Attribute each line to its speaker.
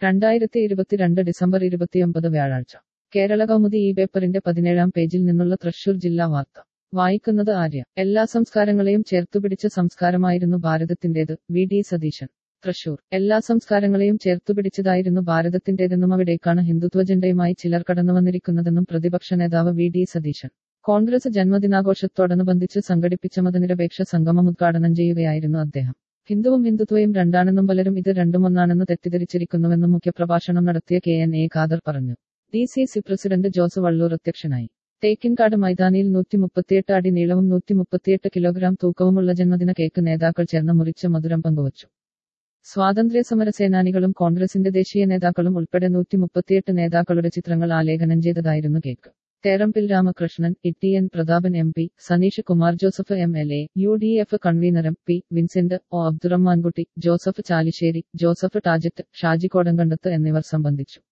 Speaker 1: രണ്ടായിരത്തി ഇരുപത്തിരണ്ട് ഡിസംബർ ഇരുപത്തിയൊമ്പത് വ്യാഴാഴ്ച കേരള കൗമുദി ഈ പേപ്പറിന്റെ പതിനേഴാം പേജിൽ നിന്നുള്ള തൃശൂർ ജില്ലാ വാർത്ത വായിക്കുന്നത് ആര്യ എല്ലാ സംസ്കാരങ്ങളെയും ചേർത്തുപിടിച്ച സംസ്കാരമായിരുന്നു ഭാരതത്തിന്റേത് വി ഡി സതീശൻ തൃശൂർ എല്ലാ സംസ്കാരങ്ങളെയും ചേർത്തുപിടിച്ചതായിരുന്നു ഭാരതത്തിന്റേതെന്നും അവിടേക്കാണ് ഹിന്ദുത്വജണ്ടയുമായി ചിലർ കടന്നുവന്നിരിക്കുന്നതെന്നും പ്രതിപക്ഷ നേതാവ് വി ഡി സതീശൻ കോൺഗ്രസ് ജന്മദിനാഘോഷത്തോടനുബന്ധിച്ച് സംഘടിപ്പിച്ച മതനിരപേക്ഷ സംഗമം ഉദ്ഘാടനം ചെയ്യുകയായിരുന്നു അദ്ദേഹം ഹിന്ദുവും ഹിന്ദുത്വയും രണ്ടാണെന്നും പലരും ഇത് രണ്ടുമൊന്നാണെന്ന് തെറ്റിദ്ധരിച്ചിരിക്കുന്നുവെന്നും മുഖ്യപ്രഭാഷണം നടത്തിയ കെ എൻ എ ഖാദർ പറഞ്ഞു D C C president Jose Valloor അധ്യക്ഷനായി തേക്കിൻകാട് മൈതാനിയിൽ നൂറ്റി മുപ്പത്തിയെട്ട് അടി നീളവും നൂറ്റി മുപ്പത്തിയെട്ട് കിലോഗ്രാം തൂക്കവുമുള്ള ജന്മദിന കേക്ക് നേതാക്കൾ ചേർന്ന് മുറിച്ച് മധുരം പങ്കുവച്ചു സ്വാതന്ത്ര്യ സമര സേനാനികളും കോൺഗ്രസിന്റെ ദേശീയ നേതാക്കളും ഉൾപ്പെടെ നൂറ്റി മുപ്പത്തിയെട്ട് നേതാക്കളുടെ ചിത്രങ്ങൾ ആലേഖനം ചെയ്തതായിരുന്നു cake Therambil Ramakrishnan E N Prathapan M P Saneesh Kumar Joseph M L A U D F convener M P Vincent O Abdurahmankutty Joseph Chalissery Joseph Tajet Shaji Kodankandath എന്നിവർ സംബന്ധിച്ചു